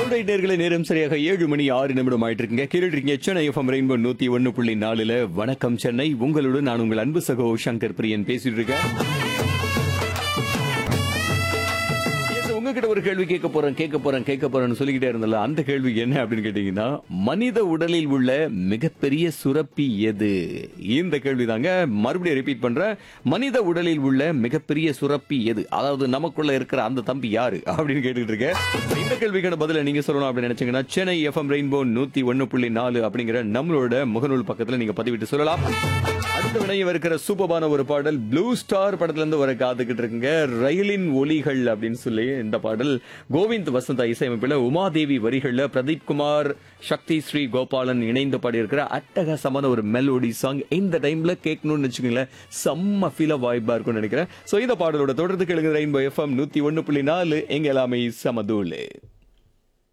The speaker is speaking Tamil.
ஆல்ரைட் நேர்களை நேரம் சரியாக ஏழு மணி ஆறு நிமிடம் ஆயிட்டு இருக்குங்க கேட்டுட்டு இருக்கீங்க சென்னை எஃப்எம் ரெயின்போ நூத்தி ஒன்னு புள்ளி நாலுல வணக்கம் சென்னை உங்களுடன் நான் உங்கள் அன்பு சகோ சங்கர் பிரியன் பேசிட்டு இருக்கேன் Yes, உங்ககிட்ட ஒரு கேள்வி கேட்க போறேன் கேட்க போறேன் கேட்க போறேன்னு சொல்லிக்கிட்டே இருந்தல அந்த கேள்வி என்ன அப்படின்னு கேட்டீங்கன்னா மனித உடலில் உள்ள மிகப்பெரிய சுரப்பி எது இந்த கேள்வி தாங்க மறுபடியும் ரிப்பீட் பண்றேன் மனித உடலில் உள்ள மிகப்பெரிய சுரப்பி எது அதாவது நமக்குள்ள இருக்கிற அந்த தம்பி யாரு அப்படின்னு கேட்டுக்கிட்டு இருக்கேன் இந்த கேள்விக்கான பதில நீங்க சொல்லணும் அப்படின்னு நினைச்சீங்கன்னா சென்னை எஃப்எம் ரெயின்போ நூத்தி ஒன்னு புள்ளி நாலு அப்படிங்கிற நம்மளோட முகநூல் பக்கத்துல நீங்க பதிவிட்டு சொல்லலாம் அடுத்த வினையம் இருக்கிற சூப்பரான ஒரு பாடல் ப்ளூ ஸ்டார் படத்துல இருந்து வர காத்துக்கிட்டு இருக்குங்க ரயிலின் ஒலிகள் அப்படின்னு சொல்லி இந்த பாடல் கோவிந்த் வசந்தா இசையமைப்பில் உமாதேவி வரிகள்ல பிரதீப் குமார் சக்தி ஸ்ரீ கோபாலன் இணைந்து பாடியிருக்கிற அட்டகாசமான ஒரு மெலோடி சாங் இந்த டைம்ல கேட்கணும்னு வச்சுக்கோங்களேன் செம்ம ஃபீல வாய்ப்பா இருக்கும்னு நினைக்கிறேன் சோ இந்த பாடலோட தொடர்ந்து கேளுங்க ரெயின்போ எஃப்எம் நூத்தி ஒன்னு புள்ளி நாலு எங்க எல்லாமே சமதூலு